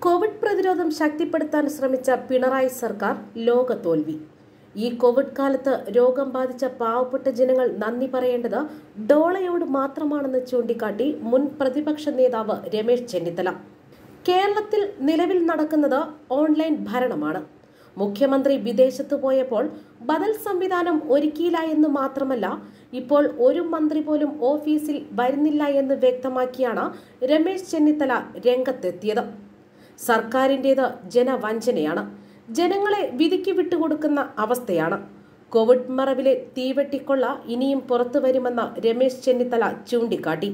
Covid പ്രതിരോധം ശക്തിപ്പെടുത്താൻ ശ്രമിച്ച പിണറായി സർക്കാർ ലോക തോൽവി ഈ കോവിഡ് കാലത്ത് രോഗം ബാധിച്ച പാവപ്പെട്ട ജനങ്ങൾ നന്ദി പറയേണ്ടത് ഡോളയോട് മാത്രമാണെന്ന് ചൂണ്ടിക്കാട്ടി മുൻ പ്രതിപക്ഷ നേതാവ് രമേശ് ചെന്നിത്തല കേരളത്തിൽ നിലവിൽ നടക്കുന്നത് ഓൺലൈൻ ഭരണമാണ് മുഖ്യമന്ത്രി വിദേശത്ത് പോയപ്പോൾ ബദൽ സംവിധാനം ഒരുക്കിയില്ല എന്ന് മാത്രമല്ല ഇപ്പോൾ ഒരു മന്ത്രി പോലും ഓഫീസിൽ വരുന്നില്ല എന്ന് വ്യക്തമാക്കിയാണ് രമേശ് ചെന്നിത്തല രംഗത്തെത്തിയത് സർക്കാരിൻ്റേത് ജനവഞ്ചനയാണ് ജനങ്ങളെ വിധിക്ക് വിട്ടുകൊടുക്കുന്ന അവസ്ഥയാണ് കോവിഡ് മറവിലെ തീവെട്ടിക്കൊള്ള ഇനിയും പുറത്തു വരുമെന്ന് രമേശ് ചെന്നിത്തല ചൂണ്ടിക്കാട്ടി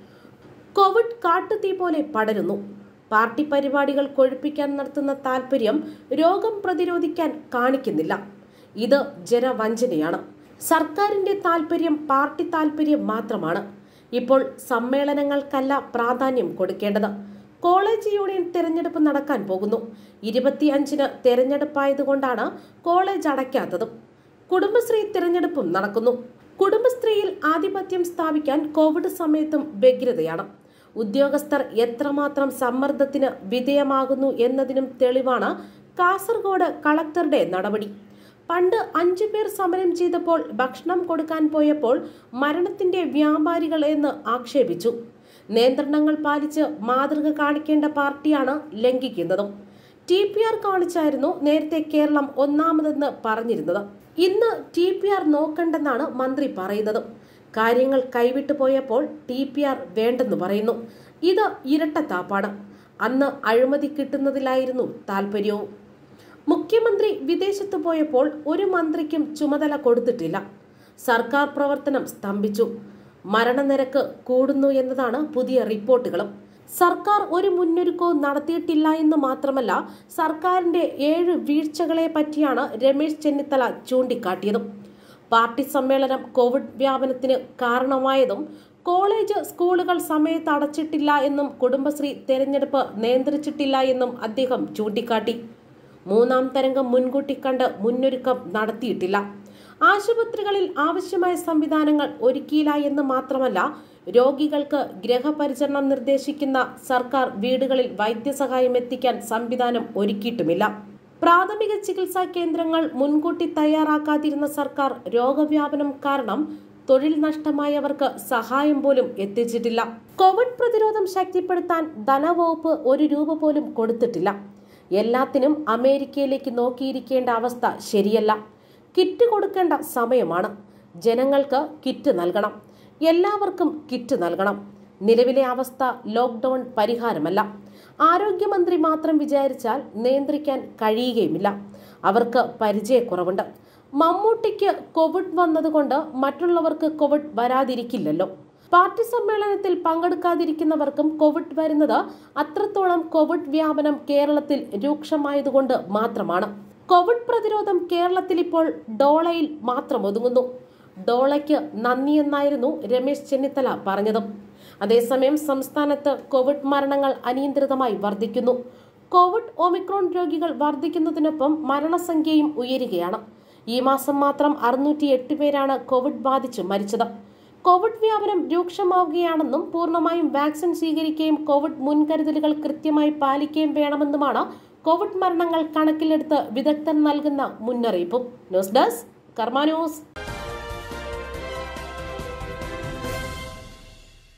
കോവിഡ് കാട്ടുതീ പോലെ പടരുന്നു പാർട്ടി പരിപാടികൾ കൊഴുപ്പിക്കാൻ നടത്തുന്ന താല്പര്യം രോഗം പ്രതിരോധിക്കാൻ കാണിക്കുന്നില്ല ഇത് ജനവഞ്ചനയാണ് സർക്കാരിന്റെ താല്പര്യം പാർട്ടി താല്പര്യം മാത്രമാണ് ഇപ്പോൾ സമ്മേളനങ്ങൾക്കല്ല പ്രാധാന്യം കൊടുക്കേണ്ടത് കോളേജ് യൂണിയൻ തെരഞ്ഞെടുപ്പ് നടക്കാൻ പോകുന്നു ഇരുപത്തിയഞ്ചിന് തെരഞ്ഞെടുപ്പായതുകൊണ്ടാണ് കോളേജ് അടയ്ക്കാത്തതും കുടുംബശ്രീ തിരഞ്ഞെടുപ്പും നടക്കുന്നു കുടുംബശ്രീയിൽ ആധിപത്യം സ്ഥാപിക്കാൻ കോവിഡ് സമയത്തും വ്യഗ്രതയാണ് ഉദ്യോഗസ്ഥർ എത്രമാത്രം സമ്മർദ്ദത്തിന് വിധേയമാകുന്നു എന്നതിനും തെളിവാണ് കാസർഗോഡ് കളക്ടറുടെ നടപടി പണ്ട് അഞ്ചു പേർ സമരം ചെയ്തപ്പോൾ ഭക്ഷണം കൊടുക്കാൻ പോയപ്പോൾ മരണത്തിന്റെ വ്യാപാരികൾ എന്ന് ആക്ഷേപിച്ചു നിയന്ത്രണങ്ങൾ പാലിച്ച് മാതൃക കാണിക്കേണ്ട പാർട്ടിയാണ് ലംഘിക്കുന്നതും ടി പി ആർ കാണിച്ചായിരുന്നു നേരത്തെ കേരളം ഒന്നാമതെന്ന് പറഞ്ഞിരുന്നത് ഇന്ന് ടി പി ആർ നോക്കണ്ടെന്നാണ് മന്ത്രി പറയുന്നത് കാര്യങ്ങൾ കൈവിട്ടു പോയപ്പോൾ ടി പി ആർ വേണ്ടെന്ന് പറയുന്നു ഇത് ഇരട്ടത്താപ്പാണ് അന്ന് അഴിമതി കിട്ടുന്നതിലായിരുന്നു താല്പര്യവും മുഖ്യമന്ത്രി വിദേശത്ത് പോയപ്പോൾ ഒരു മന്ത്രിക്കും ചുമതല കൊടുത്തിട്ടില്ല സർക്കാർ പ്രവർത്തനം സ്തംഭിച്ചു മരണനിരക്ക് കൂടുന്നു എന്നതാണ് പുതിയ റിപ്പോർട്ടുകളും സർക്കാർ ഒരു മുന്നൊരുക്കവും നടത്തിയിട്ടില്ല എന്ന് മാത്രമല്ല സർക്കാരിന്റെ ഏഴ് വീഴ്ചകളെ പറ്റിയാണ് രമേശ് ചെന്നിത്തല ചൂണ്ടിക്കാട്ടിയതും പാർട്ടി സമ്മേളനം കോവിഡ് വ്യാപനത്തിന് കാരണമായതും കോളേജ് സ്കൂളുകൾ സമയത്ത് അടച്ചിട്ടില്ല എന്നും കുടുംബശ്രീ തെരഞ്ഞെടുപ്പ് നിയന്ത്രിച്ചിട്ടില്ല എന്നും അദ്ദേഹം ചൂണ്ടിക്കാട്ടി മൂന്നാം തരംഗം മുൻകൂട്ടി കണ്ട് മുന്നൊരുക്കം നടത്തിയിട്ടില്ല ആശുപത്രികളിൽ ആവശ്യമായ സംവിധാനങ്ങൾ ഒരുക്കിയില്ല എന്ന് മാത്രമല്ല രോഗികൾക്ക് ഗ്രഹപരിചരണം നിർദ്ദേശിക്കുന്ന സർക്കാർ വീടുകളിൽ വൈദ്യസഹായം എത്തിക്കാൻ സംവിധാനം ഒരുക്കിയിട്ടുമില്ല പ്രാഥമിക ചികിത്സാ കേന്ദ്രങ്ങൾ മുൻകൂട്ടി തയ്യാറാക്കാതിരുന്ന സർക്കാർ രോഗവ്യാപനം കാരണം തൊഴിൽ നഷ്ടമായവർക്ക് സഹായം പോലും എത്തിച്ചിട്ടില്ല കോവിഡ് പ്രതിരോധം ശക്തിപ്പെടുത്താൻ ധനവകുപ്പ് ഒരു രൂപ പോലും കൊടുത്തിട്ടില്ല എല്ലാത്തിനും അമേരിക്കയിലേക്ക് നോക്കിയിരിക്കേണ്ട അവസ്ഥ ശരിയല്ല കിറ്റ് കൊടുക്കേണ്ട സമയമാണ് ജനങ്ങൾക്ക് കിറ്റ് നൽകണം എല്ലാവർക്കും കിറ്റ് നൽകണം നിലവിലെ അവസ്ഥ ലോക്ക്ഡൌൺ പരിഹാരമല്ല ആരോഗ്യമന്ത്രി മാത്രം വിചാരിച്ചാൽ നിയന്ത്രിക്കാൻ കഴിയുകയുമില്ല അവർക്ക് പരിചയക്കുറവുണ്ട് മമ്മൂട്ടിക്ക് കോവിഡ് വന്നതുകൊണ്ട് മറ്റുള്ളവർക്ക് കോവിഡ് വരാതിരിക്കില്ലല്ലോ പാർട്ടി സമ്മേളനത്തിൽ പങ്കെടുക്കാതിരിക്കുന്നവർക്കും കോവിഡ് വരുന്നത് അത്രത്തോളം കോവിഡ് വ്യാപനം കേരളത്തിൽ രൂക്ഷമായതുകൊണ്ട് മാത്രമാണ് കോവിഡ് പ്രതിരോധം കേരളത്തിൽ ഇപ്പോൾ ഡോളയിൽ മാത്രം ഒതുങ്ങുന്നു ഡോളയ്ക്ക് നന്ദി എന്നായിരുന്നു രമേശ് ചെന്നിത്തല പറഞ്ഞതും അതേസമയം സംസ്ഥാനത്ത് കോവിഡ് മരണങ്ങൾ അനിയന്ത്രിതമായി വർദ്ധിക്കുന്നു കോവിഡ് ഒമിക്രോൺ രോഗികൾ വർദ്ധിക്കുന്നതിനൊപ്പം മരണസംഖ്യയും ഉയരുകയാണ് ഈ മാസം മാത്രം അറുന്നൂറ്റി എട്ട് പേരാണ് കോവിഡ് ബാധിച്ച് മരിച്ചത് കോവിഡ് വ്യാപനം രൂക്ഷമാവുകയാണെന്നും പൂർണ്ണമായും വാക്സിൻ സ്വീകരിക്കുകയും കോവിഡ് മുൻകരുതലുകൾ കൃത്യമായി പാലിക്കുകയും വേണമെന്നുമാണ് കോവിഡ് മരണങ്ങൾ കണക്കിലെടുത്ത് വിദഗ്ധർ നൽകുന്ന മുന്നറിയിപ്പും ന്യൂസ് ഡെസ്ക് കർമ്മ ന്യൂസ്